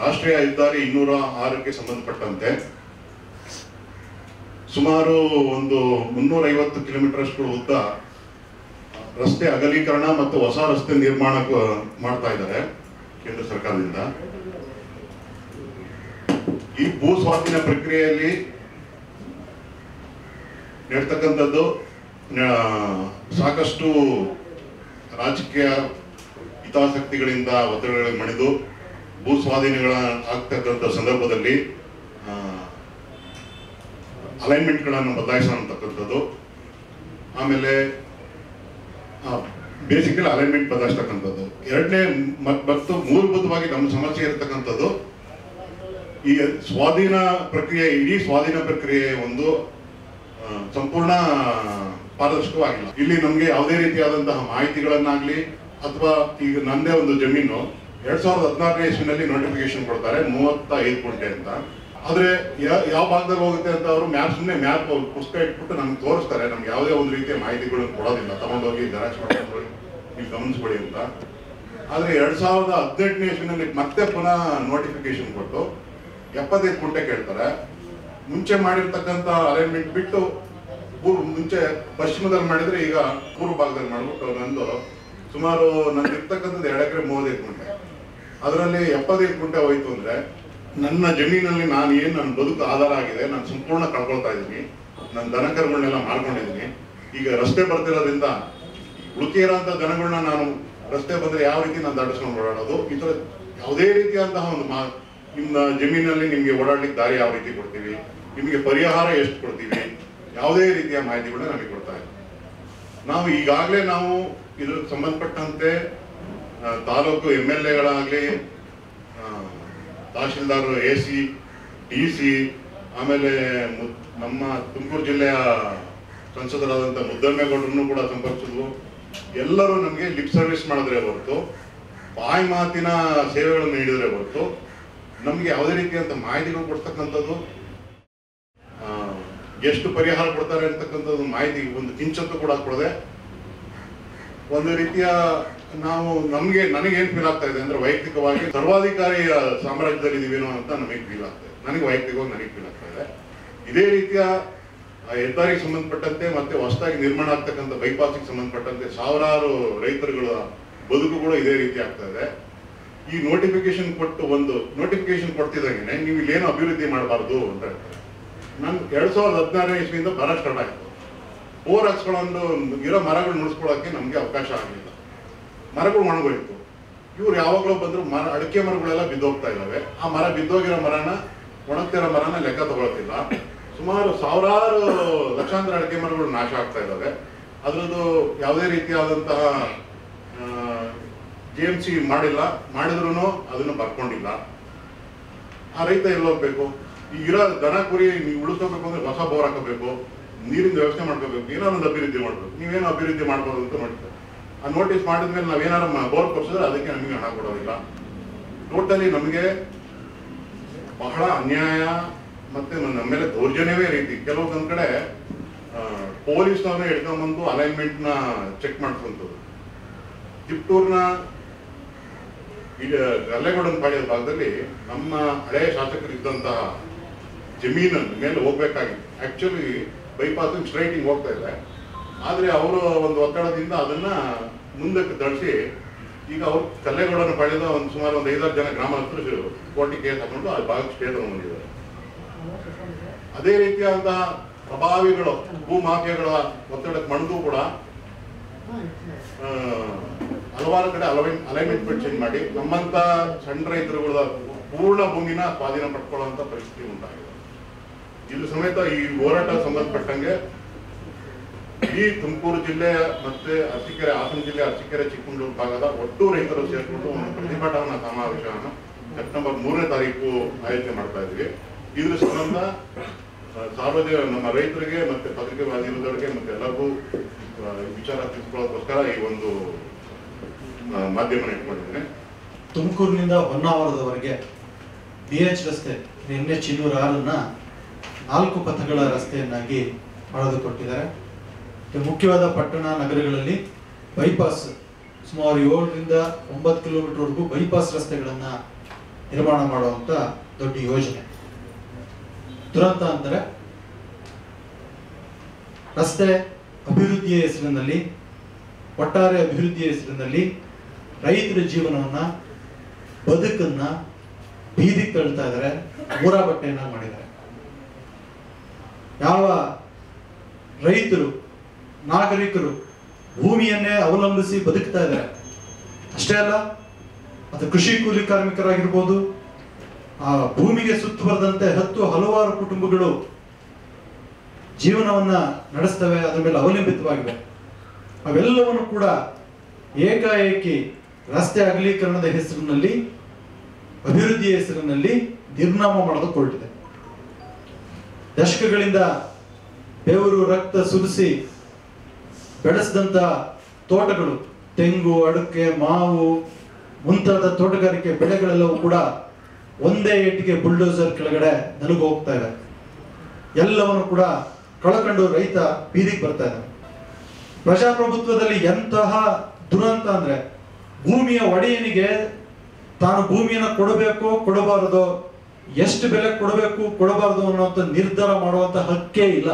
ರಾಷ್ಟ್ರೀಯ ಹೆದ್ದಾರಿ ಇನ್ನೂರ ಆರಕ್ಕೆ ಸಂಬಂಧಪಟ್ಟಂತೆ ಸುಮಾರು ಒಂದು ಮುನ್ನೂರ ಐವತ್ತು ಕಿಲೋಮೀಟರ್ ಅಷ್ಟು ಉದ್ದ ರಸ್ತೆ ಅಗಲೀಕರಣ ಮತ್ತು ಹೊಸ ರಸ್ತೆ ನಿರ್ಮಾಣ ಮಾಡ್ತಾ ಇದ್ದಾರೆ ಕೇಂದ್ರ ಸರ್ಕಾರದಿಂದ ಈ ಭೂ ಸ್ವಾಧೀನ ಪ್ರಕ್ರಿಯೆಯಲ್ಲಿ ನಡ್ತಕ್ಕಂಥದ್ದು ಆ, ಸಾಕಷ್ಟು ರಾಜಕೀಯ ಹಿತಾಸಕ್ತಿಗಳಿಂದ ಒತ್ತಡಗಳಿಗೆ ಮಣಿದು ಭೂ ಸ್ವಾಧೀನಗಳ ಆಗ್ತಕ್ಕಂಥ ಸಂದರ್ಭದಲ್ಲಿ ಅಲೈನ್ಮೆಂಟ್ಗಳನ್ನು ಬದಲಾಯಿಸತಕ್ಕಂಥದ್ದು ಆಮೇಲೆ ಬೇಸಿಕಲಿ ಅಲೈನ್ಮೆಂಟ್ ಬದಲಾಯಿಸ್ತಕ್ಕಂಥದ್ದು ಎರಡನೇ ಮತ್- ಮತ್ತು ಮೂಲಭೂತವಾಗಿ ನಮ್ಮ ಸಮಸ್ಯೆ ಇರತಕ್ಕಂಥದ್ದು ಈ ಸ್ವಾಧೀನ ಪ್ರಕ್ರಿಯೆ ಇಡೀ ಸ್ವಾಧೀನ ಪ್ರಕ್ರಿಯೆ ಒಂದು ಆ, ಸಂಪೂರ್ಣ ಪಾರದರ್ಶಕವಾಗಿಲ್ಲ ಇಲ್ಲಿ ನಮಗೆ ಯಾವುದೇ ರೀತಿಯಾದಂತಹ ಮಾಹಿತಿಗಳನ್ನಾಗ್ಲಿ ಅಥವಾ ಈಗ ನಂದೇ ಒಂದು ಜಮೀನು ಎರಡ್ ಸಾವಿರದ ಹದಿನಾರನೇ ಇಸ್ವಿನಲ್ಲಿ ನೋಟಿಫಿಕೇಶನ್ ಕೊಡ್ತಾರೆ ಮೂವತ್ತ ಐದು ಗುಂಟೆ ಅಂತ ಆದ್ರೆ ಯಾ- ಯಾವ ಭಾಗದಲ್ಲಿ ಹೋಗುತ್ತೆ ಅಂತ ಅವರು ಮ್ಯಾಪ್ ಸುಮ್ಮನೆ ಮ್ಯಾಪ್ ಪುಸ್ತಕ ಇಟ್ಬಿಟ್ಟು ನಮ್ಗೆ ತೋರಿಸ್ತಾರೆ ನಮ್ಗೆ ಯಾವುದೇ ಒಂದು ರೀತಿಯ ಮಾಹಿತಿಗಳನ್ನು ಕೊಡೋದಿಲ್ಲ ತಗೊಂಡೋಗಿ ಜೆರಾಕ್ಸ್ ಮಾಡ್ಕೊಂಡು ನೀವು ಗಮನಿಸ್ಕೊಡಿ ಅಂತ ಆದ್ರೆ ಎರಡ್ ಸಾವಿರದ ಹದಿನೆಂಟನೇ ಇಸ್ವಿನಲ್ಲಿ ಮತ್ತೆ ಪುನಃ ನೋಟಿಫಿಕೇಶನ್ ಕೊಟ್ಟು ಎಪ್ಪತ್ತೈದು ಗುಂಟೆ ಕೇಳ್ತಾರೆ ಮುಂಚೆ ಮಾಡಿರ್ತಕ್ಕಂಥ ಅಲೈನ್ಮೆಂಟ್ ಬಿಟ್ಟು ಪೂರ್ವ ಮುಂಚೆ ಪಶ್ಚಿಮದಲ್ಲಿ ಮಾಡಿದ್ರೆ ಈಗ ಪೂರ್ವ ಭಾಗದಲ್ಲಿ ಮಾಡ್ಬಿಟ್ಟು ನಂದು ಸುಮಾರು ನಂದು ಇರ್ತಕ್ಕಂಥದ್ದು ಎರಡು ಎಕರೆ ಮೂವತ್ತೈದು ಗುಂಟೆ ಅದರಲ್ಲಿ ಎಪ್ಪತ್ತೈದು ಗುಂಟೆ ಹೋಯ್ತು ಅಂದ್ರೆ ನನ್ನ ಜಮೀನಲ್ಲಿ ನಾನು ಏನು ನನ್ನ ಬದುಕು ಆಧಾರ ಆಗಿದೆ ನಾನು ಸಂಪೂರ್ಣ ಕಳ್ಕೊಳ್ತಾ ಇದ್ದೀನಿ ನನ್ನ ದನಕರುಗಳನ್ನೆಲ್ಲ ಮಾಡ್ಕೊಂಡಿದ್ದೀನಿ ಈಗ ರಸ್ತೆ ಬರ್ತಿರೋದ್ರಿಂದ ಉಳಿಕೆ ಇರೋಂಥ ದನಗಳನ್ನ ನಾನು ರಸ್ತೆ ಬಂದ್ರೆ ಯಾವ ರೀತಿ ನಾನು ದಾಟಿಸ್ಕೊಂಡು ಓಡಾಡೋದು ಈ ಥರ ಯಾವುದೇ ರೀತಿಯಾದಂತಹ ಒಂದು ಮಾ ನಿಮ್ಮ ಜಮೀನಲ್ಲಿ ನಿಮಗೆ ಓಡಾಡ್ಲಿಕ್ಕೆ ದಾರಿ ಯಾವ ರೀತಿ ಕೊಡ್ತೀವಿ ನಿಮಗೆ ಪರಿಹಾರ ಎಷ್ಟು ಕೊಡ್ತೀವಿ ಯಾವುದೇ ರೀತಿಯ ಮಾಹಿತಿಗಳನ್ನ ನಮಗೆ ಕೊಡ್ತಾ ಇಲ್ಲ ನಾವು ಈಗಾಗಲೇ ನಾವು ಇದ್ರ ಸಂಬಂಧಪಟ್ಟಂತೆ ಆ, ತಾಲೂಕು ಎಮ್ ಎಲ್ ಎಗಳಾಗಲಿ tahsildar A C D C ಆಮೇಲೆ ಮು- ನಮ್ಮ ತುಮಕೂರು ಜಿಲ್ಲೆಯ ಸಂಸದರಾದಂಥ ಮುದ್ದಮ್ಮೇಗೌಡರನ್ನು ಕೂಡ ಸಂಪರ್ಕಿಸಿದ್ವು ಎಲ್ಲರೂ ನಮಗೆ ಲಿಪ್ ಸರ್ವಿಸ್ ಮಾಡಿದ್ರೆ ಹೊರತು ಬಾಯಿ ಮಾತಿನ ಸೇವೆಗಳನ್ನು ನೀಡಿದ್ರೆ ಹೊರತು ನಮಗೆ ಯಾವುದೇ ರೀತಿಯಂತ ಮಾಹಿತಿಗಳು ಕೊಡ್ತಕ್ಕಂಥದ್ದು ಆ, ಎಷ್ಟು ಪರಿಹಾರ ಕೊಡ್ತಾರೆ ಅಂತಕ್ಕಂಥದ್ದು ಮಾಹಿತಿ ಒಂದು ಕಿಂಚತ್ತು ಕೂಡ ಕೊಡದೆ ಒಂದು ರೀತಿಯ ನಾವು ನಮಗೆ ನನಗೇನು ಫೀಲ್ ಆಗ್ತಾ ಇದೆ ಅಂದ್ರೆ ವೈಯಕ್ತಿಕವಾಗಿ ಸರ್ವಾಧಿಕಾರಿಯ ಸಾಮ್ರಾಜ್ಯದಲ್ಲಿ ಇದೀವೇನೋ ಅಂತ ನಮಗೆ ಫೀಲ್ ಆಗ್ತಾ ಇದೆ ನನಗೆ ವೈಯಕ್ತಿಕವಾಗಿ ನನಗೆ ಫೀಲ್ ಆಗ್ತಾ ಇದೆ ಇದೇ ರೀತಿಯ ಆ, ಹೆದ್ದಾರಿಗೆ ಸಂಬಂಧಪಟ್ಟಂತೆ ಮತ್ತೆ ಹೊಸದಾಗಿ ನಿರ್ಮಾಣ ಆಗ್ತಕ್ಕಂಥ ಬೈಪಾಸಿಗೆ ಸಂಬಂಧಪಟ್ಟಂತೆ ಸಾವಿರಾರು ರೈತರುಗಳ ಬದುಕು ಕೂಡ ಇದೇ ರೀತಿ ಆಗ್ತಾ ಇದೆ ಈ ನೋಟಿಫಿಕೇಶನ್ ಕೊಟ್ಟು ಒಂದು ನೋಟಿಫಿಕೇಶನ್ ಕೊಡ್ತಿದ್ದಂಗೆ ನೀವು ಇಲ್ಲೇನು ಅಭಿವೃದ್ಧಿ ಮಾಡಬಾರ್ದು ಅಂತ ಹೇಳ್ತಾರೆ ನಾನು ಎರಡ್ ಸಾವಿರದ ಹದಿನಾರನೇ ಇಸ್ವಿಯಿಂದ ಬರ ಸ್ಟಾರ್ಟ್ ಆಯ್ತು ಬೋರ್ ಹಾಕ್ಸ್ಕೊಂಡು ಇರೋ ಮರಗಳು ನುಡಿಸ್ಕೊಳ್ಳೋಕೆ ನಮಗೆ ಅವಕಾಶ ಆಗಲಿಲ್ಲ ಮರಗಳು ಒಣಗೋಯ್ತು ಇವ್ರು ಯಾವಾಗಲೂ ಬಂದ್ರು ಮರ ಅಡಿಕೆ ಮರಗಳೆಲ್ಲ ಬಿದ್ದೋಗ್ತಾ ಇದ್ದಾವೆ ಆ ಮರ ಬಿದ್ದೋಗಿರೋ ಮರನ ಒಣಗ್ತಿರೋ ಮರನ ಲೆಕ್ಕ ತಗೊಳ್ತಿಲ್ಲ ಸುಮಾರು ಸಾವಿರಾರು ಲಕ್ಷಾಂತರ ಅಡಿಕೆ ಮರಗಳು ನಾಶ ಆಗ್ತಾ ಇದ್ದಾವೆ ಅದರದ್ದು ಯಾವುದೇ ರೀತಿಯಾದಂತಹ ಜಿ ಎಮ್ ಸಿ ಮಾಡಿಲ್ಲ ಮಾಡಿದ್ರು ಅದನ್ನು ಬರ್ಕೊಂಡಿಲ್ಲ ಆ ರೈತ ಎಲ್ಲಿ ಹೋಗ್ಬೇಕು ಈಗ ಇರೋ ದನ ಕುರಿ ನೀವು ಉಳಿಸ್ಕೋಬೇಕು ಅಂದ್ರೆ ಹೊಸ ಬೋರ್ ಹಾಕಬೇಕು ನೀರಿನ ವ್ಯವಸ್ಥೆ ಮಾಡ್ಕೋಬೇಕು ಏನೋ ಒಂದು ಅಭಿವೃದ್ಧಿ ಮಾಡ್ಬೇಕು ನೀವೇನು ಅಭಿವೃದ್ಧಿ ಮಾಡ್ಬೋದು ಅಂತ ನೋಡ್ತಾರೆ ಆ ನೋಟಿಸ್ ಮಾಡಿದ್ಮೇಲೆ ನಾವೇನಾರ ಬೋರ್ ಕೊಡ್ಸಿದ್ರೆ ಅದಕ್ಕೆ ನಮಗೆ ಹಣ ಕೊಡೋದಿಲ್ಲ ಟೋಟಲಿ ನಮಗೆ ಬಹಳ ಅನ್ಯಾಯ ಮತ್ತೆ ನಮ್ಮ ಮೇಲೆ ದೌರ್ಜನ್ಯವೇ ರೀತಿ ಕೆಲವೊಂದ್ ಕಡೆ ಪೊಲೀಸ್ನವ್ರನ್ನ ಹಿಡ್ಕೊಂಡ್ಬಂದು ಅಲೈನ್ಮೆಂಟ್ ನ ಚೆಕ್ ಮಾಡ್ಕೊಂತದ್ದು ತಿಪ್ಟೂರ್ನ ಈಗ ಗಲ್ಲೆಗೌಡನ ಪಾಳ್ಯದ ಭಾಗದಲ್ಲಿ ನಮ್ಮ ಹಳೆಯ ಶಾಸಕರು ಇದ್ದಂತಹ ಜಮೀನನ್ನು ಮೇಲೆ ಹೋಗ್ಬೇಕಾಗಿತ್ತು ಆಕ್ಚುಲಿ ಬೈಪಾಸ್ ಸ್ಟ್ರೈಟ್ ಹಿಂಗ್ ಹೋಗ್ತಾ ಇದೆ ಆದ್ರೆ ಅವರು ಒಂದು ಒತ್ತಡದಿಂದ ಅದನ್ನ ಮುಂದಕ್ಕೆ ತಳಿಸಿ ಈಗ ಅವ್ರು ಕಲ್ಲೇಗೌಡನ ಪಾಳ್ಯದ ಒಂದು ಸುಮಾರು ಒಂದು ಐದಾರು ಜನ ಗ್ರಾಮಸ್ಥರು ಕೋರ್ಟಿಗೆ ಕೇಸ್ ಹಾಕೊಂಡು ಆ ಭಾಗಕ್ಕೆ ಸ್ಟೇ ತಗೊಂಡ್ಬಂದಿದ್ದಾರೆ ಅದೇ ರೀತಿಯಾದಂತಹ ಪ್ರಭಾವಿಗಳು ಭೂ ಮಾಫಿಯಾಗಳ ಒತ್ತಡಕ್ಕೆ ಮಣಿದು ಕೂಡ ಆ, ಹಲವಾರು ಕಡೆ ಅಲೈನ್ ಅಲೈನ್ಮೆಂಟ್ ಚೇಂಜ್ ಮಾಡಿ ನಮ್ಮಂತ ಸಣ್ಣ ರೈತರುಗಳ ಪೂರ್ಣ ಭೂಮಿನ ಸ್ವಾಧೀನ ಪಡ್ಕೊಳ್ಳುವಂತ ಪರಿಸ್ಥಿತಿ ಉಂಟಾಗಿದೆ ಇದು ಸಮೇತ ಈ ಹೋರಾಟ ಸಂಬಂಧಪಟ್ಟಂಗೆ ಇಡೀ ತುಮಕೂರು ಜಿಲ್ಲೆ ಮತ್ತೆ ಅರಸೀಕೆರೆ ಹಾಸನ ಜಿಲ್ಲೆ ಅರಸೀಕೆರೆ ಚಿಕ್ಕಮಗಳೂರು ಭಾಗದ ಒಟ್ಟು ರೈತರು ಸೇರಿಕೊಂಡು ಒಂದು ಪ್ರತಿಭಟನಾ ಸಮಾವೇಶವನ್ನು ಸೆಪ್ಟೆಂಬರ್ ಮೂರನೇ ತಾರೀಕು ಆಯೋಜನೆ ಮಾಡ್ತಾ ಇದ್ವಿ ಇದ್ರ ಸಂಬಂಧ ಆ, ಸಾರ್ವಜನಿಕ ನಮ್ಮ ರೈತರಿಗೆ ಮತ್ತೆ ಪತ್ರಿಕೆ ಮಾಧ್ಯಮದವರಿಗೆ ಮತ್ತೆ ಎಲ್ಲರಿಗೂ ಆ, ವಿಚಾರ ತಿಳಿಸ್ಕೊಳ್ಳೋದಕ್ಕೋಸ್ಕರ ಈ ಒಂದು ಆ, ಮಾಧ್ಯಮನ ಇಟ್ಕೊಂಡಿದ್ದೇನೆ ತುಮಕೂರಿನಿಂದ ಹೊನ್ನಾವರದವರೆಗೆ ಬಿ ಎಚ್ ರಸ್ತೆ ಎನ್ ಎಚ್ ಇನ್ನೂರ ಆರನ್ನ ನಾಲ್ಕು ಪಥಗಳ ರಸ್ತೆಯನ್ನಾಗಿ ಮಾಡಿಕೊಟ್ಟಿದ್ದಾರೆ ಇದು ಮುಖ್ಯವಾದ ಪಟ್ಟಣ ನಗರಗಳಲ್ಲಿ ಬೈಪಾಸ್ ಸುಮಾರು ಏಳರಿಂದ ಒಂಬತ್ತು ಕಿಲೋಮೀಟರ್ವರೆಗೂ ಬೈಪಾಸ್ ರಸ್ತೆಗಳನ್ನ ನಿರ್ಮಾಣ ಮಾಡುವಂತ ದೊಡ್ಡ ಯೋಜನೆ ದುರಂತ ಅಂದರೆ ರಸ್ತೆ ಅಭಿವೃದ್ಧಿಯ ಹೆಸರಿನಲ್ಲಿ ಒಟ್ಟಾರೆ ಅಭಿವೃದ್ಧಿಯ ಹೆಸರಿನಲ್ಲಿ ರೈತರ ಜೀವನವನ್ನ ಬದುಕನ್ನ ಬೀದಿಗೆ ತಳ್ತಾ ಇದ್ದಾರೆ ಮೂರ ಬಟ್ಟೆಯನ್ನ ಮಾಡಿದ್ದಾರೆ ಯಾವ ರೈತರು ನಾಗರಿಕರು ಭೂಮಿಯನ್ನೇ ಅವಲಂಬಿಸಿ ಬದುಕ್ತಾ ಇದ್ದಾರೆ ಅಷ್ಟೇ ಅಲ್ಲ ಅದು ಕೃಷಿ ಕೂಲಿ ಕಾರ್ಮಿಕರಾಗಿರ್ಬೋದು ಆ ಭೂಮಿಗೆ ಸುತ್ತುವರೆದಂತೆ ಹತ್ತು ಹಲವಾರು ಕುಟುಂಬಗಳು ಜೀವನವನ್ನ ನಡೆಸ್ತವೆ ಅದರ ಮೇಲೆ ಅವಲಂಬಿತವಾಗಿವೆ ಅವೆಲ್ಲವನ್ನು ಕೂಡ ಏಕಾಏಕಿ ರಸ್ತೆ ಅಗಲೀಕರಣದ ಹೆಸರಿನಲ್ಲಿ ಅಭಿವೃದ್ಧಿಯ ಹೆಸರಿನಲ್ಲಿ ನಿರ್ನಾಮ ಮಾಡಿದುಕೊಳ್ಳಿದೆ ದಶಕಗಳಿಂದ ಬೆವರು ರಕ್ತ ಸುರಿಸಿ ಬೆಳೆಸಿದಂತ ತೋಟಗಳು ತೆಂಗು ಅಡಕೆ ಮಾವು ಮುಂತಾದ ತೋಟಗಾರಿಕೆ ಬೆಳೆಗಳೆಲ್ಲವೂ ಕೂಡ ಒಂದೇ ಏಟಿಗೆ ಬುಲ್ಡೋಸರ್ ಕೆಳಗಡೆ ನಲುಗು ಹೋಗ್ತಾ ಇದೆ ಎಲ್ಲವನ್ನು ಕೂಡ ಕಳಕೊಂಡು ರೈತ ಬೀದಿಗೆ ಬರ್ತಾ ಇದ್ದಾನೆ ಪ್ರಜಾಪ್ರಭುತ್ವದಲ್ಲಿ ಎಂತಹ ದುರಂತ ಅಂದ್ರೆ ಭೂಮಿಯ ಒಡೆಯನಿಗೆ ತಾನು ಭೂಮಿಯನ್ನ ಕೊಡಬೇಕು ಕೊಡಬಾರದು ಎಷ್ಟು ಬೆಲೆ ಕೊಡಬೇಕು ಕೊಡಬಾರದು ಅನ್ನುವಂಥ ನಿರ್ಧಾರ ಮಾಡುವಂತ ಹಕ್ಕೇ ಇಲ್ಲ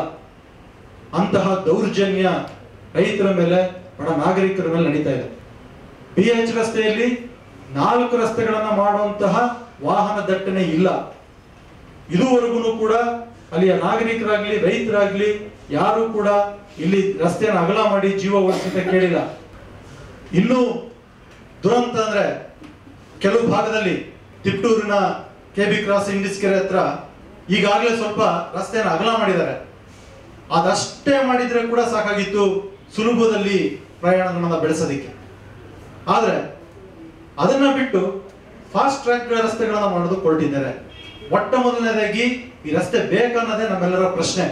ಅಂತಹ ದೌರ್ಜನ್ಯ ರೈತರ ಮೇಲೆ ಬಡ ನಾಗರಿಕರ ಮೇಲೆ ನಡೀತಾ ಇದೆ ಬಿ ಎಚ್ ರಸ್ತೆಯಲ್ಲಿ ನಾಲ್ಕು ರಸ್ತೆಗಳನ್ನ ಮಾಡುವಂತಹ ವಾಹನ ದಟ್ಟಣೆ ಇಲ್ಲ ಇದುವರೆಗೂ ಕೂಡ ಅಲ್ಲಿಯ ನಾಗರಿಕರಾಗ್ಲಿ ರೈತರಾಗ್ಲಿ ಯಾರು ಕೂಡ ಇಲ್ಲಿ ರಸ್ತೆಯನ್ನು ಅಗಲ ಮಾಡಿ ಜೀವ ಉಳಿಸಿದ ಕೇಳಿಲ್ಲ ಇನ್ನು ದುರಂತ ಅಂದ್ರೆ ಕೆಲವು ಭಾಗದಲ್ಲಿ ತಿಪ್ಟೂರಿನ ಕೆ ಬಿ ಕ್ರಾಸ್ ಇಂಡಿಸ್ಕೆರೆ ಹತ್ರ ಈಗಾಗಲೇ ಸ್ವಲ್ಪ ರಸ್ತೆಯನ್ನು ಅಗಲ ಮಾಡಿದ್ದಾರೆ ಅದಷ್ಟೇ ಮಾಡಿದ್ರೆ ಕೂಡ ಸಾಕಾಗಿತ್ತು ಸುಲಭದಲ್ಲಿ ಪ್ರಯಾಣಗಳನ್ನ ಬೆಳೆಸೋದಿಕ್ಕೆ ಆದ್ರೆ ಅದನ್ನ ಬಿಟ್ಟು ಫಾಸ್ಟ್ ಟ್ರ್ಯಾಕ್ ರಸ್ತೆಗಳನ್ನ ಮಾಡೋದು ಹೊರಟಿದ್ದಾರೆ ಮೊಟ್ಟ ಮೊದಲನೇದಾಗಿ ಈ ರಸ್ತೆ ಬೇಕನ್ನೋದೇ ನಮ್ಮೆಲ್ಲರ ಪ್ರಶ್ನೆ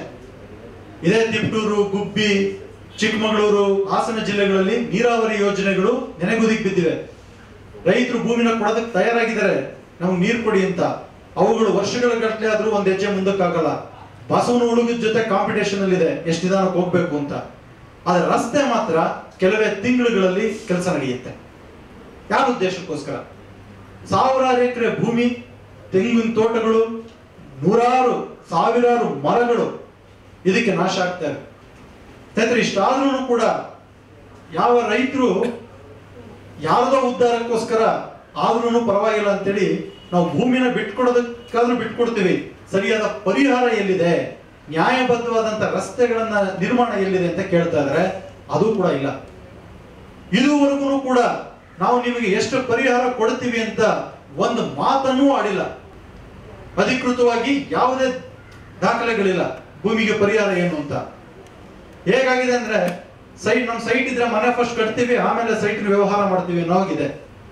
ಇದೇ ತಿಪ್ಟೂರು ಗುಬ್ಬಿ ಚಿಕ್ಕಮಗಳೂರು ಹಾಸನ ಜಿಲ್ಲೆಗಳಲ್ಲಿ ನೀರಾವರಿ ಯೋಜನೆಗಳು ನೆನೆಗುದಿಗೆ ಬಿದ್ದಿವೆ ರೈತರು ಭೂಮಿನ ಕೊಡೋದಕ್ಕೆ ತಯಾರಾಗಿದ್ದಾರೆ ನಮ್ಗೆ ನೀರು ಕೊಡಿ ಅಂತ ಅವುಗಳು ವರ್ಷಗಳ ಗಟ್ಟಲೆ ಆದ್ರೂ ಒಂದ್ ಹೆಜ್ಜೆ ಮುಂದಕ್ಕಾಗಲ್ಲ ಬಸವನ ಹುಡುಗದ ಜೊತೆ ಕಾಂಪಿಟೇಷನ್ ಅಲ್ಲಿ ಇದೆ ಎಷ್ಟು ನಿಧಾನಕ್ಕೆ ಹೋಗ್ಬೇಕು ಅಂತ ಆದ್ರೆ ರಸ್ತೆ ಮಾತ್ರ ಕೆಲವೇ ತಿಂಗಳುಗಳಲ್ಲಿ ಕೆಲಸ ನಡೆಯುತ್ತೆ ಯಾವ ಉದ್ದೇಶಕ್ಕೋಸ್ಕರ ಸಾವಿರಾರು ಎಕರೆ ಭೂಮಿ ತೆಂಗಿನ ತೋಟಗಳು ನೂರಾರು ಸಾವಿರಾರು ಮರಗಳು ಇದಕ್ಕೆ ನಾಶ ಆಗ್ತವೆ ಸ್ನೇಹಿತರೆ ಇಷ್ಟಾದ್ರೂ ಕೂಡ ಯಾವ ರೈತರು ಯಾರದೋ ಉದ್ಧಾರಕ್ಕೋಸ್ಕರ ಆದ್ರೂ ಪರವಾಗಿಲ್ಲ ಅಂತೇಳಿ ನಾವು ಭೂಮಿನ ಬಿಟ್ಕೊಡೋದಕ್ಕಾದ್ರೂ ಬಿಟ್ಕೊಡ್ತೀವಿ ಸರಿಯಾದ ಪರಿಹಾರ ಎಲ್ಲಿದೆ ನ್ಯಾಯಬದ್ಧವಾದಂತ ರಸ್ತೆಗಳನ್ನ ನಿರ್ಮಾಣ ಎಲ್ಲಿದೆ ಅಂತ ಕೇಳ್ತಾ ಇದಾರೆ ಅದು ಕೂಡ ಇಲ್ಲ ಇದುವರೆಗೂ ಕೂಡ ನಾವು ನಿಮಗೆ ಎಷ್ಟು ಪರಿಹಾರ ಕೊಡ್ತೀವಿ ಅಂತ ಒಂದು ಮಾತನ್ನೂ ಆಡಿಲ್ಲ ಅಧಿಕೃತವಾಗಿ ಯಾವುದೇ ದಾಖಲೆಗಳಿಲ್ಲ ಭೂಮಿಗೆ ಪರಿಹಾರ ಏನು ಅಂತ ಹೇಗಾಗಿದೆ ಅಂದ್ರೆ ಸೈಟ್ ನಮ್ ಸೈಟ್ ಇದ್ರೆ ಮನೆ ಫಸ್ಟ್ ಕಟ್ತೀವಿ ಆಮೇಲೆ ಸೈಟ್ ವ್ಯವಹಾರ ಮಾಡ್ತೀವಿ ಅನ್ನೋ ಹಾಗಿದೆ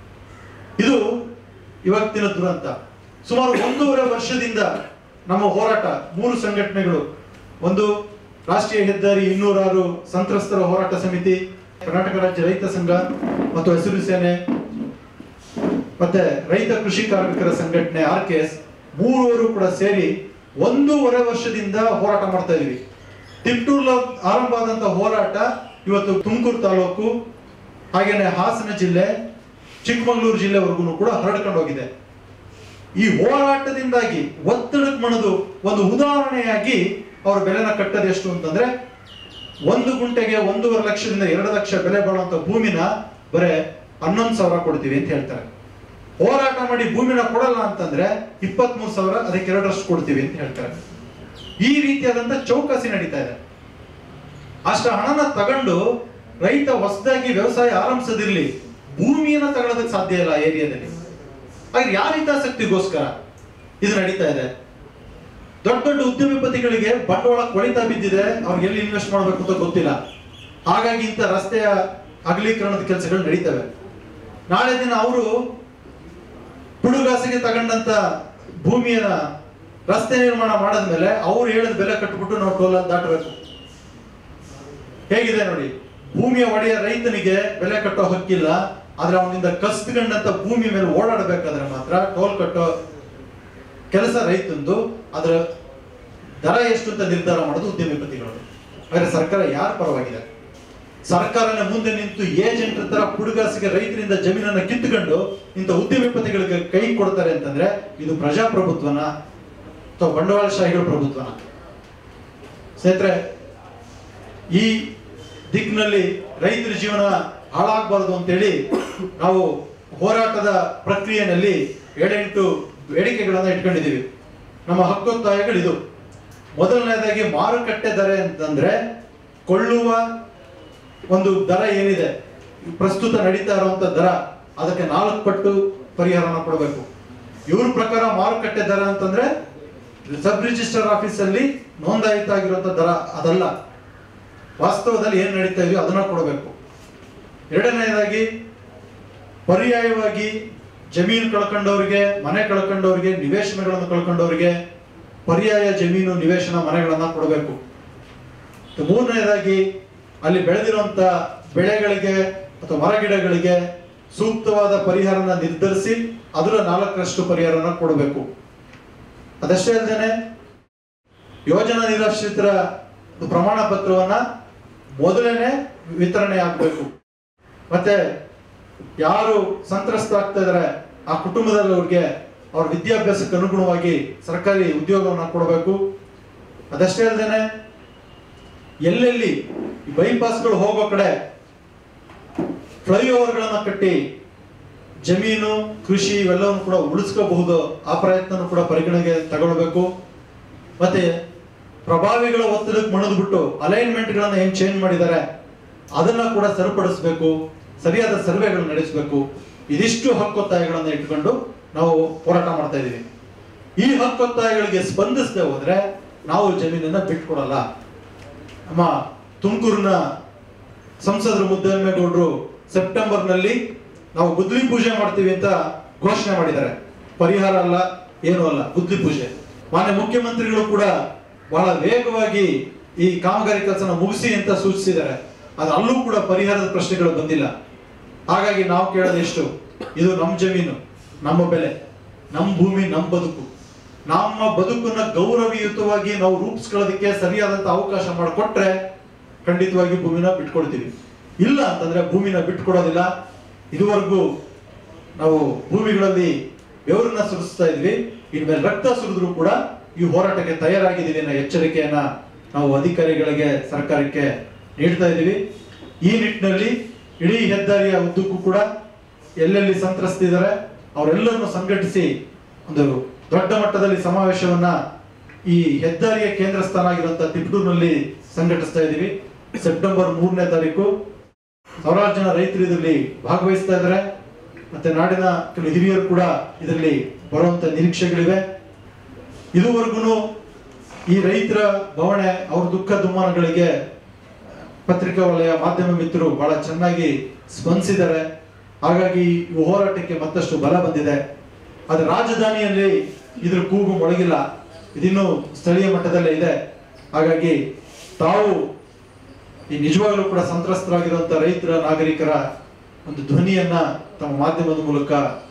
ಇದು ಇವತ್ತಿನ ದುರಂತ ಸುಮಾರು ಒಂದೂವರೆ ವರ್ಷದಿಂದ ನಮ್ಮ ಹೋರಾಟ ಮೂರು ಸಂಘಟನೆಗಳು ಒಂದು ರಾಷ್ಟ್ರೀಯ ಹೆದ್ದಾರಿ ಇನ್ನೂರಾರು ಸಂತ್ರಸ್ತರ ಹೋರಾಟ ಸಮಿತಿ ಕರ್ನಾಟಕ ರಾಜ್ಯ ರೈತ ಸಂಘ ಮತ್ತು ಹಸಿರು ಸೇನೆ ಮತ್ತೆ ರೈತ ಕೃಷಿ ಕಾರ್ಮಿಕರ ಸಂಘಟನೆ ಆರ್ ಕೆ ಎಸ್ ಮೂರುವರು ಕೂಡ ಸೇರಿ ಒಂದೂವರೆ ವರ್ಷದಿಂದ ಹೋರಾಟ ಮಾಡ್ತಾ ಇದೀವಿ ತಿಪ್ಟೂರ್ಲ ಆರಂಭ ಆದಂತ ಹೋರಾಟ ಇವತ್ತು ತುಮಕೂರು ತಾಲೂಕು ಹಾಗೇನೆ ಹಾಸನ ಜಿಲ್ಲೆ ಚಿಕ್ಕಮಗಳೂರು ಜಿಲ್ಲೆವರೆಗೂ ಕೂಡ ಹರಡ್ಕೊಂಡು ಹೋಗಿದೆ ಈ ಹೋರಾಟದಿಂದಾಗಿ ಒತ್ತಡಕ್ಕೆ ಮಣದು ಒಂದು ಉದಾಹರಣೆಯಾಗಿ ಅವರ ಬೆಲೆನ ಕಟ್ಟೋದು ಎಷ್ಟು ಅಂತಂದ್ರೆ ಒಂದು ಗುಂಟೆಗೆ ಒಂದೂವರೆ ಲಕ್ಷದಿಂದ ಎರಡು ಲಕ್ಷ ಬೆಲೆ ಬಾಳುವಂತ ಭೂಮಿನ ಬರೇ ಹನ್ನೊಂದು ಸಾವಿರ ಕೊಡ್ತೀವಿ ಅಂತ ಹೇಳ್ತಾರೆ ಹೋರಾಟ ಮಾಡಿ ಭೂಮಿನ ಕೊಡಲ್ಲ ಅಂತಂದ್ರೆ ಇಪ್ಪತ್ತ್ ಮೂರು ಸಾವಿರ ಅದಕ್ಕೆ ಎರಡರಷ್ಟು ಕೊಡ್ತೀವಿ ಅಂತ ಹೇಳ್ತಾರೆ ಈ ರೀತಿಯಾದಂತ ಚೌಕಾಸಿ ನಡೀತಾ ಇದೆ ಅಷ್ಟ ಹಣನ ತಗೊಂಡು ರೈತ ಹೊಸದಾಗಿ ವ್ಯವಸಾಯ ಆರಂಭಿಸದಿರ್ಲಿ ಭೂಮಿಯನ್ನ ತಗೊಳ್ಳೋದಕ್ಕೆ ಸಾಧ್ಯ ಇಲ್ಲ ಆ ಏರಿಯಾದಲ್ಲಿ ಹಾಗೆ ಯಾವ ಹಿತಾಸಕ್ತಿಗೋಸ್ಕರ ಇದು ನಡೀತಾ ಇದೆ ದೊಡ್ಡ ದೊಡ್ಡ ಉದ್ಯಮಿಪತಿಗಳಿಗೆ ಬಂಡವಾಳ ಕೊಳಿತಾ ಬಿದ್ದಿದೆ ಅವ್ರಿಗೆ ಎಲ್ಲಿ ಇನ್ವೆಸ್ಟ್ ಮಾಡಬೇಕು ಅಂತ ಗೊತ್ತಿಲ್ಲ ಹಾಗಾಗಿ ಇಂಥ ರಸ್ತೆಯ ಅಗಲೀಕರಣದ ಕೆಲಸಗಳು ನಡೀತವೆ ನಾಳೆ ದಿನ ಅವರು ಪುಡುಗಾಸಿಗೆ ತಗೊಂಡಂತ ಭೂಮಿಯ ರಸ್ತೆ ನಿರ್ಮಾಣ ಮಾಡದ್ಮೇಲೆ ಅವ್ರು ಹೇಳಿದ ಬೆಲೆ ಕಟ್ಬಿಟ್ಟು ನಾವು ಟೋಲ್ ದಾಟಬೇಕು ಹೇಗಿದೆ ನೋಡಿ ಭೂಮಿಯ ಒಡೆಯ ರೈತನಿಗೆ ಬೆಲೆ ಕಟ್ಟೋ ಹಕ್ಕಿಲ್ಲ ಆದ್ರೆ ಅವನಿಂದ ಕಸ್ಕೊಂಡಂತ ಭೂಮಿ ಮೇಲೆ ಓಡಾಡಬೇಕಾದ್ರೆ ಮಾತ್ರ ಟೋಲ್ ಕಟ್ಟೋ ಕೆಲಸ ರೈತಂದು ಅದರ ದರ ಎಷ್ಟು ಅಂತ ನಿರ್ಧಾರ ಮಾಡೋದು ಉದ್ಯಮಿಪತಿಗಳು ಹಾಗಾದ್ರೆ ಸರ್ಕಾರ ಯಾರ ಪರವಾಗಿದೆ ಸರ್ಕಾರನೇ ಮುಂದೆ ನಿಂತು ಏಜೆಂಟ್ ತರ ಪುಡುಗಾಸಿಗೆ ರೈತರಿಂದ ಜಮೀನನ್ನ ಕಿತ್ತುಕೊಂಡು ಇಂಥ ಉದ್ಯಮಿಪತಿಗಳಿಗೆ ಕೈ ಕೊಡ್ತಾರೆ ಅಂತಂದ್ರೆ ಇದು ಪ್ರಜಾಪ್ರಭುತ್ವನ ಅಥವಾ ಬಂಡವಾಳಶಾಹಿಗಳ ಪ್ರಭುತ್ವನ ಸ್ನೇಹಿತರೆ ಈ ದಿಕ್ಕಿನಲ್ಲಿ ರೈತರ ಜೀವನ ಹಾಳಾಗಬಾರದು ಅಂತೇಳಿ ನಾವು ಹೋರಾಟದ ಪ್ರಕ್ರಿಯೆಯಲ್ಲಿ ಏಳೆಂಟು ಬೇಡಿಕೆಗಳನ್ನ ಇಟ್ಕೊಂಡಿದ್ದೀವಿ ನಮ್ಮ ಹಕ್ಕೊತ್ತಾಯಗಳಿದು ಮೊದಲನೇದಾಗಿ ಮಾರುಕಟ್ಟೆ ದರ ಅಂತಂದ್ರೆ ಕೊಳ್ಳುವ ಒಂದು ದರ ಏನಿದೆ ಪ್ರಸ್ತುತ ನಡೀತಾ ಇರುವಂತ ದರ ಅದಕ್ಕೆ ನಾಲ್ಕು ಪಟ್ಟು ಪರಿಹಾರನ ಕೊಡಬೇಕು ಇವ್ರ ಪ್ರಕಾರ ಮಾರುಕಟ್ಟೆ ದರ ಅಂತಂದ್ರೆ ಸಬ್ ರಿಜಿಸ್ಟರ್ ಆಫೀಸ್ ಅಲ್ಲಿ ನೋಂದಾಯಿತ ಆಗಿರುವಂತ ದರ ಅದಲ್ಲ ವಾಸ್ತವದಲ್ಲಿ ಏನ್ ನಡೀತಾ ಇದೆಯೋ ಅದನ್ನ ಕೊಡಬೇಕು ಎರಡನೇದಾಗಿ ಪರ್ಯಾಯವಾಗಿ ಜಮೀನು ಕಳ್ಕೊಂಡವ್ರಿಗೆ ಮನೆ ಕಳ್ಕೊಂಡವ್ರಿಗೆ ನಿವೇಶನಗಳನ್ನು ಕಳ್ಕೊಂಡವ್ರಿಗೆ ಪರ್ಯಾಯ ಜಮೀನು ನಿವೇಶನ ಮನೆಗಳನ್ನ ಕೊಡಬೇಕು ಮತ್ತು ಮೂರನೇದಾಗಿ ಅಲ್ಲಿ ಬೆಳೆದಿರುವಂತ ಬೆಳೆಗಳಿಗೆ ಅಥವಾ ಮರಗಿಡಗಳಿಗೆ ಸೂಕ್ತವಾದ ಪರಿಹಾರನ ನಿರ್ಧರಿಸಿ ಅದರ ನಾಲ್ಕರಷ್ಟು ಪರಿಹಾರನ ಕೊಡಬೇಕು ಅದಷ್ಟೇ ಅಲ್ಲದೆ ಯೋಜನಾ ನಿರಾಶ್ರಿತರ ಒಂದು ಪ್ರಮಾಣ ಪತ್ರವನ್ನ ಮೊದಲೇನೆ ವಿತರಣೆ ಆಗಬೇಕು ಮತ್ತೆ ಯಾರು ಸಂತ್ರಸ್ತ ಆಗ್ತಾ ಇದಾರೆ ಆ ಕುಟುಂಬದವ್ರಿಗೆ ಅವ್ರ ವಿದ್ಯಾಭ್ಯಾಸಕ್ಕೆ ಅನುಗುಣವಾಗಿ ಸರ್ಕಾರಿ ಉದ್ಯೋಗವನ್ನ ಕೊಡಬೇಕು ಅದಷ್ಟೇ ಅಲ್ಲದೆ ಎಲ್ಲೆಲ್ಲಿ ಈ ಬೈಪಾಸ್ಗಳು ಹೋಗೋ ಕಡೆ ಫ್ಲೈಓವರ್ಗಳನ್ನ ಕಟ್ಟಿ ಜಮೀನು ಕೃಷಿ ಇವೆಲ್ಲವನ್ನು ಕೂಡ ಉಳಿಸ್ಕೋಬಹುದು ಆ ಪ್ರಯತ್ನನೂ ಕೂಡ ಪರಿಗಣನೆಗೆ ತಗೊಳ್ಬೇಕು ಮತ್ತೆ ಪ್ರಭಾವಿಗಳ ಒತ್ತಡಕ್ಕೆ ಮಣಿದ್ಬಿಟ್ಟು ಅಲೈನ್ಮೆಂಟ್ಗಳನ್ನ ಏನ್ ಚೇಂಜ್ ಮಾಡಿದ್ದಾರೆ ಅದನ್ನ ಕೂಡ ಸರಿಪಡಿಸಬೇಕು ಸರಿಯಾದ ಸರ್ವೆಗಳನ್ನ ನಡೆಸಬೇಕು ಇದಿಷ್ಟು ಹಕ್ಕೊತ್ತಾಯಗಳನ್ನ ಇಟ್ಕೊಂಡು ನಾವು ಹೋರಾಟ ಮಾಡ್ತಾ ಇದೀವಿ ಈ ಹಕ್ಕೊತ್ತಾಯಗಳಿಗೆ ಸ್ಪಂದಿಸದೆ ಹೋದ್ರೆ ನಾವು ಜಮೀನನ್ನ ಬಿಟ್ಕೊಡಲ್ಲ ನಮ್ಮ ತುಮಕೂರಿನ ಸಂಸದರು ಮುದ್ದಮ್ಮೇಗೌಡರು ಸೆಪ್ಟೆಂಬರ್ ನಲ್ಲಿ ನಾವು ಗುದ್ಲಿ ಪೂಜೆ ಮಾಡ್ತೀವಿ ಅಂತ ಘೋಷಣೆ ಮಾಡಿದ್ದಾರೆ ಪರಿಹಾರ ಅಲ್ಲ ಏನು ಅಲ್ಲ ಗುದ್ಲಿ ಪೂಜೆ ಮಾನ್ಯ ಮುಖ್ಯಮಂತ್ರಿಗಳು ಕೂಡ ಬಹಳ ವೇಗವಾಗಿ ಈ ಕಾಮಗಾರಿ ಕೆಲಸನ ಮುಗಿಸಿ ಅಂತ ಸೂಚಿಸಿದ್ದಾರೆ ಆದ್ರೆ ಅಲ್ಲೂ ಕೂಡ ಪರಿಹಾರದ ಪ್ರಶ್ನೆಗಳು ಬಂದಿಲ್ಲ ಹಾಗಾಗಿ ನಾವು ಕೇಳೋದು ಎಷ್ಟು ಇದು ನಮ್ಮ ಜಮೀನು ನಮ್ಮ ಬೆಲೆ ನಮ್ಮ ಭೂಮಿ ನಮ್ಮ ಬದುಕು ನಮ್ಮ ಬದುಕನ್ನ ಗೌರವಯುತವಾಗಿ ನಾವು ರೂಪಿಸ್ಕೊಳ್ಳೋದಕ್ಕೆ ಸರಿಯಾದಂತ ಅವಕಾಶ ಮಾಡಿಕೊಟ್ರೆ ಖಂಡಿತವಾಗಿ ಭೂಮಿನ ಬಿಟ್ಕೊಡ್ತೀವಿ ಇಲ್ಲ ಅಂತಂದ್ರೆ ಭೂಮಿನ ಬಿಟ್ಕೊಡೋದಿಲ್ಲ ಇದುವರೆಗೂ ನಾವು ಭೂಮಿಗಳಲ್ಲಿ ಬೆವರನ್ನ ಸುರಿಸ್ತಾ ಇದ್ವಿ ಇನ್ಮೇಲೆ ರಕ್ತ ಸುರಿದ್ರು ಕೂಡ ಈ ಹೋರಾಟಕ್ಕೆ ತಯಾರಾಗಿದ್ದೀವಿ ಅನ್ನೋ ಎಚ್ಚರಿಕೆಯನ್ನ ನಾವು ಅಧಿಕಾರಿಗಳಿಗೆ ಸರ್ಕಾರಕ್ಕೆ ನೀಡ್ತಾ ಇದ್ದೀವಿ ಈ ನಿಟ್ಟಿನಲ್ಲಿ ಇಡೀ ಹೆದ್ದಾರಿಯ ಉದ್ದಕ್ಕೂ ಕೂಡ ಎಲ್ಲೆಲ್ಲಿ ಸಂತ್ರಸ್ತಿದ್ದಾರೆ ಅವರೆಲ್ಲರನ್ನು ಸಂಘಟಿಸಿ ಒಂದು ದೊಡ್ಡ ಮಟ್ಟದಲ್ಲಿ ಸಮಾವೇಶವನ್ನ ಈ ಹೆದ್ದಾರಿಯ ಕೇಂದ್ರ ಸ್ಥಾನ ಆಗಿರುವಂತಹ ತಿಪ್ಟೂರಿನಲ್ಲಿ ಸಂಘಟಿಸ್ತಾ ಇದ್ದೀವಿ ಸೆಪ್ಟೆಂಬರ್ ಮೂರನೇ ತಾರೀಕು ಸಾವಿರಾರು ಜನ ರೈತರು ಇದರಲ್ಲಿ ಭಾಗವಹಿಸ್ತಾ ಇದ್ದಾರೆ ಮತ್ತೆ ನಾಡಿನ ಕೆಲವು ಹಿರಿಯರು ಕೂಡ ಇದರಲ್ಲಿ ಬರುವಂತ ನಿರೀಕ್ಷೆಗಳಿವೆ ಇದುವರೆಗೂ ಈ ರೈತರ ಬವಣೆ ಅವ್ರ ದುಃಖ ದುಮ್ಮಾನಗಳಿಗೆ ಪತ್ರಿಕಾ ವಲಯ ಮಾಧ್ಯಮ ಮಿತ್ರರು ಬಹಳ ಚೆನ್ನಾಗಿ ಸ್ಪಂದಿಸಿದ್ದಾರೆ ಹಾಗಾಗಿ ಈ ಹೋರಾಟಕ್ಕೆ ಮತ್ತಷ್ಟು ಬಲ ಬಂದಿದೆ ಆದ್ರೆ ರಾಜಧಾನಿಯಲ್ಲಿ ಇದ್ರ ಕೂಗು ಮೊಳಗಿಲ್ಲ ಇದಿನ್ನು ಸ್ಥಳೀಯ ಮಟ್ಟದಲ್ಲೇ ಇದೆ ಹಾಗಾಗಿ ತಾವು ಈ ನಿಜವಾಗ್ಲೂ ಕೂಡ ಸಂತ್ರಸ್ತರಾಗಿರುವಂತ ರೈತರ ನಾಗರಿಕರ ಒಂದು ಧ್ವನಿಯನ್ನ ತಮ್ಮ ಮಾಧ್ಯಮದ ಮೂಲಕ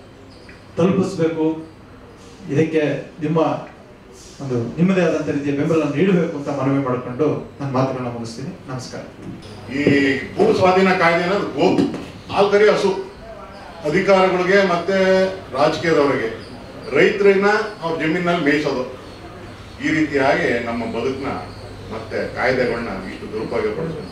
ತಲುಪಿಸ್ಬೇಕು ಇದಕ್ಕೆ ನಿಮ್ಮ ಒಂದು ನಿಮ್ಮದೇ ಆದಂತ ರೀತಿಯ ಬೆಂಬಲ ನೀಡಬೇಕು ಅಂತ ಮನವಿ ಮಾಡಿಕೊಂಡು ನನ್ನ ಮಾತುಗಳನ್ನ ಮುಗಿಸ್ತೀನಿ ನಮಸ್ಕಾರ ಈ ಭೂ ಸ್ವಾಧೀನ ಕಾಯ್ದೆ ಅನ್ನೋದು ಗೋಪ್ ಆಲ್ಕರಿ ಹಸು ಅಧಿಕಾರಿಗಳಿಗೆ ಮತ್ತೆ ರಾಜಕೀಯದವರಿಗೆ ರೈತರನ್ನ ಅವ್ರ ಜಮೀನಲ್ಲಿ ಮೇಯಿಸೋದು ಈ ರೀತಿಯಾಗಿ ನಮ್ಮ ಬದುಕನ್ನ ಮತ್ತೆ ಕಾಯ್ದೆಗಳನ್ನ ಇಷ್ಟು ದುರುಪಯೋಗ ಪಡಿಸೋದು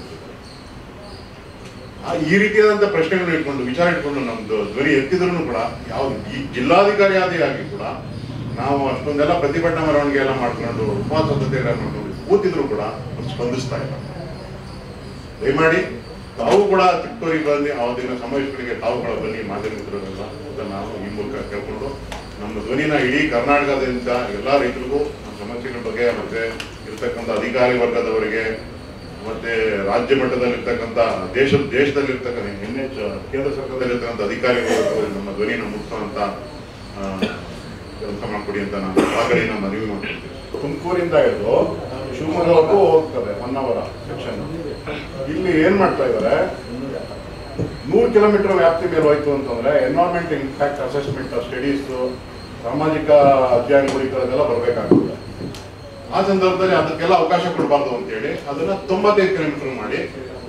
ಆ, ಈ ರೀತಿಯಾದಂತ ಪ್ರಶ್ನೆಗಳನ್ನ ಇಟ್ಕೊಂಡು ವಿಚಾರ ಇಟ್ಕೊಂಡು ನಮ್ದು ಧ್ವನಿ ಎತ್ತಿದ್ರು ಕೂಡ ಯಾವ ಈ ಜಿಲ್ಲಾಧಿಕಾರಿ ಆದಿಯಾಗಿ ಕೂಡ ನಾವು ಅಷ್ಟೊಂದೆಲ್ಲ ಪ್ರತಿಭಟನಾ ಮೆರವಣಿಗೆ ಎಲ್ಲ ಮಾಡ್ಕೊಂಡು ಉಪವಾಸ ಸತ್ಯಾಗ್ರಹ ಮಾಡ್ಕೊಂಡು ಕೂತಿದ್ರು ಕೂಡ ಅವ್ರು ಸ್ಪಂದಿಸ್ತಾ ಇಲ್ಲ ದಯಮಾಡಿ ತಾವು ಕೂಡ ತಿಕ್ತೂರಿಗೆ ಬಂದು ಅವತ್ತಿನ ಸಮಾವೇಶಗಳಿಗೆ ತಾವು ಕೂಡ ಬನ್ನಿ ಮಾಧ್ಯಮಿತರಲ್ಲ ಅಂತ ನಾವು ಈ ಮೂಲಕ ಕೇಳ್ಕೊಂಡು ನಮ್ಮ ಧ್ವನಿನ ಇಡೀ ಕರ್ನಾಟಕದಿಂದ ಎಲ್ಲ ರೈತರಿಗೂ ನಮ್ಮ ಸಮಸ್ಯೆಗಳ ಬಗ್ಗೆ ಮತ್ತೆ ಇರ್ತಕ್ಕಂಥ ಅಧಿಕಾರಿ ವರ್ಗದವರಿಗೆ ಮತ್ತೆ ರಾಜ್ಯ ಮಟ್ಟದಲ್ಲಿ ಇರ್ತಕ್ಕಂಥ ದೇಶ ದೇಶದಲ್ಲಿ ಇರ್ತಕ್ಕಂಥ ಎನ್ ಎಚ್ ಕೇಂದ್ರ ಸರ್ಕಾರದಲ್ಲಿ ಇರ್ತಕ್ಕಂಥ ಅಧಿಕಾರಿಗಳು ನಮ್ಮ ಧ್ವನಿನ ಮುಟ್ಟಿಸುವಂತ ಕೆಲಸ ಮಾಡ್ಕೊಡಿ ಅಂತ ನಾನು ಆಗಲಿನ ಮನವಿ ಮಾಡ್ಕೊಡ್ತೀನಿ ತುಮಕೂರಿಂದ ಹಿಡಿದು ಶಿವಮೊಗ್ಗವರೆಗೂ ಹೋಗ್ತದೆ ಒನ್ ಅವರ್ ಸೆಕ್ಷನ್ ಇಲ್ಲಿ ಏನ್ ಮಾಡ್ತಾ ಇದ್ದಾರೆ ನೂರು ಕಿಲೋಮೀಟರ್ ವ್ಯಾಪ್ತಿ ಮೇಲೆ ಹೋಯ್ತು ಅಂತಂದ್ರೆ ಎನ್ವೈರ್ಮೆಂಟ್ ಇಂಪ್ಯಾಕ್ಟ್ ಅಸೆಸ್ಮೆಂಟ್ ಸ್ಟಡೀಸ್ ಸಾಮಾಜಿಕ ಅಧ್ಯಯನಗಳು ಈ ಥರದ್ದೆಲ್ಲ ಬರಬೇಕಾಗ್ತದೆ ಆ ಸಂದರ್ಭದಲ್ಲಿ ಅದಕ್ಕೆಲ್ಲ ಅವಕಾಶ ಕೊಡಬಾರ್ದು ಅಂತೇಳಿ ಅದನ್ನ ತೊಂಬತ್ತೈದು ಕಿಲೋಮೀಟರ್ ಮಾಡಿ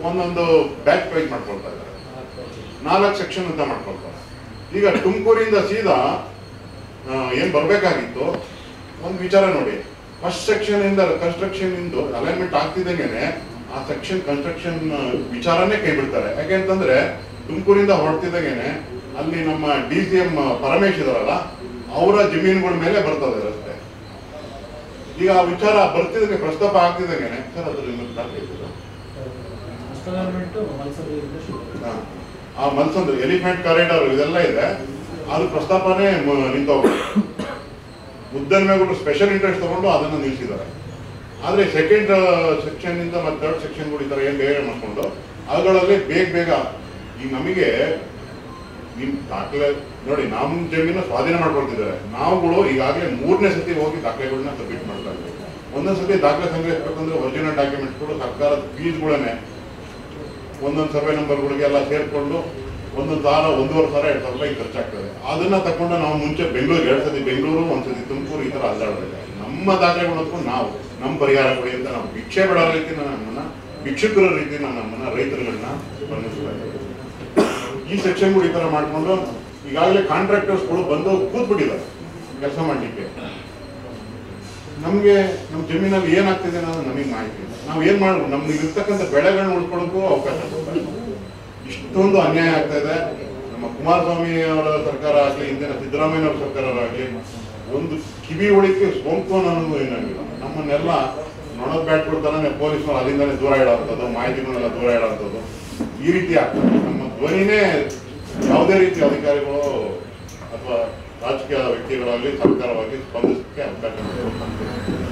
ಒಂದೊಂದು ಬ್ಯಾಕ್ ಪೇಜ್ ಮಾಡ್ಕೊಳ್ತಾ ಇದ್ದಾರೆ ನಾಲ್ಕು ಸೆಕ್ಷನ್ ಅಂತ ಮಾಡ್ಕೊಳ್ತಾರೆ ಈಗ ತುಮಕೂರಿಂದ ಸೀದಾ ಆ, ಏನ್ ಬರ್ಬೇಕಾಗಿತ್ತು ಒಂದು ವಿಚಾರ ನೋಡಿ ಫಸ್ಟ್ ಸೆಕ್ಷನ್ ಇಂದ ಕನ್ಸ್ಟ್ರಕ್ಷನ್ ಇಂದು ಅಲೈನ್ಮೆಂಟ್ ಆಗ್ತಿದ್ದಂಗೆನೆ ಆ ಸೆಕ್ಷನ್ ಕನ್ಸ್ಟ್ರಕ್ಷನ್ ವಿಚಾರನೇ ಕೈ ಬಿಡ್ತಾರೆ ಯಾಕೆಂತಂದ್ರೆ ತುಮಕೂರಿಂದ ಹೊರಡ್ತಿದ್ದಂಗೆನೆ ಅಲ್ಲಿ ನಮ್ಮ ಡಿ ಸಿ ಎಂ ಪರಮೇಶ್ ಇದಾರಲ್ಲ ಅವರ ಜಮೀನುಗಳ ಮೇಲೆ ಬರ್ತದೆ ರಸ್ತೆ ಈಗ ಆ ವಿಚಾರ ಬರ್ತಿದಂಗೆ ಪ್ರಸ್ತಾಪ ಆಗ್ತಿದ್ದಂಗೆನೆ ಸರ್ ಅದ್ರ ಇನ್ನೊಂದು ದಾಖಲೆ ಇದೆಯಾ? ಅಸ್ಟಗರ್ಮೆಂಟು ಮಲ್ಸಂದ್ರದಿಂದ ಶುರು ಹಾ. ಆ ಮಲ್ಸಂದ್ರ ಎಲಿಫೆಂಟ್ ಕಾರಿಡಾರ್ ಇದೆಲ್ಲ ಇದೆ ಅದು ಪ್ರಸ್ತಾಪನೇ ಮ- ನಿಂತೋಗ್ತದೆ ಮುದ್ದನ್ಮೇಗಳು ಸ್ಪೆಷಲ್ ಇಂಟ್ರೆಸ್ಟ್ ತಗೊಂಡು ಅದನ್ನು ನಿಲ್ಲಿಸಿದ್ದಾರೆ ಆದ್ರೆ ಸೆಕೆಂಡ್ ಸೆಕ್ಷನ್ ಇಂದ ಮತ್ತೆ ಥರ್ಡ್ ಸೆಕ್ಷನ್ ಈ ತರ ಏನ್ ಬೇರೆ ಮಾಡ್ಕೊಂಡು ಅವುಗಳಲ್ಲಿ ಬೇಗ ಬೇಗ ಈಗ ನಮಗೆ ನಿಮ್ ದಾಖಲೆ ನೋಡಿ ನಮ್ಮ ಜಮೀನು ಸ್ವಾಧೀನ ಮಾಡ್ಕೊಳ್ತಿದ್ದಾರೆ ನಾವುಗಳು ಈಗಾಗಲೇ ಮೂರನೇ ಸತಿ ಹೋಗಿ ದಾಖಲೆಗಳನ್ನ ಸಬ್ಮಿಟ್ ಮಾಡ್ತಾ ಇದ್ದೀವಿ ಒಂದೊಂದ್ ಸತಿ ದಾಖಲೆ ಸಂಗ್ರಹಿಸ್ಬೇಕಂದ್ರೆ ಒರಿಜಿನಲ್ ಡಾಕ್ಯುಮೆಂಟ್ಸ್ಗಳು ಸರ್ಕಾರದ ಫೀಸ್ಗಳನ್ನೇ ಒಂದೊಂದು ಸರ್ವೆ ನಂಬರ್ಗಳಿಗೆಲ್ಲ ಸೇರ್ಕೊಂಡು ಒಂದೊಂದು ಸಾವಿರ ಒಂದೂವರೆ ಸಾವಿರ ಎರಡು ಸಾವಿರ ರೂಪಾಯಿ ಖರ್ಚಾಗ್ತದೆ ಅದನ್ನ ತಗೊಂಡು ನಾವು ಮುಂಚೆ ಬೆಂಗಳೂರು ಎರಡು ಸತಿ ಬೆಂಗಳೂರು ಒಂದ್ಸತಿ ತುಮಕೂರು ಈ ತರ ಅಲ್ಲಾಡಬೇಕು ನಮ್ಮ ದಾಖಲೆಗಳು ಹೊತ್ಕೊಂಡು ನಾವು ನಮ್ಮ ಪರಿಹಾರ ಕೊಡಿ ಅಂತ ನಾವು ಭಿಕ್ಷೆ ಬಿಡೋ ರೀತಿ ನಮ್ಮನ್ನ ಭಿಕ್ಷುಕರ ರೀತಿ ನಮ್ಮನ್ನ ರೈತರುಗಳನ್ನ ಬಂಧಿಸ್ತಾ ಇದ್ದೀವಿ ಈ ಸೆಕ್ಷನ್ಗಳು ಈ ತರ ಮಾಡ್ಕೊಂಡು ಈಗಾಗಲೇ ಕಾಂಟ್ರಾಕ್ಟರ್ಸ್ಗಳು ಬಂದು ಕೂತ್ಬಿಟ್ಟಿದ್ದಾರೆ ಕೆಲಸ ಮಾಡ್ಲಿಕ್ಕೆ ನಮ್ಗೆ ನಮ್ಮ ಜಮೀನಲ್ಲಿ ಏನಾಗ್ತಿದೆ ಅನ್ನೋದು ನಮಗೆ ಮಾಹಿತಿ ಇಲ್ಲ ನಾವು ಏನ್ ಮಾಡ್ಬೋದು ನಮ್ಗೆ ಇರ್ತಕ್ಕಂಥ ಬೆಳೆಗಳನ್ನ ಉಳ್ಕೊಳ್ಳೋಕ್ಕೂ ಅವಕಾಶ ಕೊಡ್ಬೇಕು ಇಷ್ಟೊಂದು ಅನ್ಯಾಯ ಆಗ್ತಾ ಇದೆ ನಮ್ಮ ಕುಮಾರಸ್ವಾಮಿ ಅವರ ಸರ್ಕಾರ ಆಗ್ಲಿ ಹಿಂದಿನ ಸಿದ್ದರಾಮಯ್ಯ ಅವರ ಸರ್ಕಾರ ಆಗ್ಲಿ ಒಂದು ಕಿವಿ ಒಳಿಕೆ ಸೋಂಕು ಅನ್ನೋದು ಏನಾಗಿಲ್ಲ ನಮ್ಮನ್ನೆಲ್ಲ ನೊಣದ ಬ್ಯಾಟ್ಗಳು ತರನೇ ಪೊಲೀಸ್ನವ್ರು ಅಲ್ಲಿಂದನೇ ದೂರ ಇಡೋಂಥದ್ದು ಮಾಹಿತಿಗಳನ್ನೆಲ್ಲ ದೂರ ಇಡೋಂಥದ್ದು ಈ ರೀತಿ ಆಗ್ತದೆ ನಮ್ಮ ಧ್ವನಿನೇ ಯಾವುದೇ ರೀತಿ ಅಧಿಕಾರಿಗಳು ಅಥವಾ ರಾಜಕೀಯ ವ್ಯಕ್ತಿಗಳಾಗಲಿ ಸರ್ಕಾರವಾಗಿ ಸ್ಪಂದಿಸಕ್ಕೆ ಅವಕಾಶ ಇಲ್ಲ.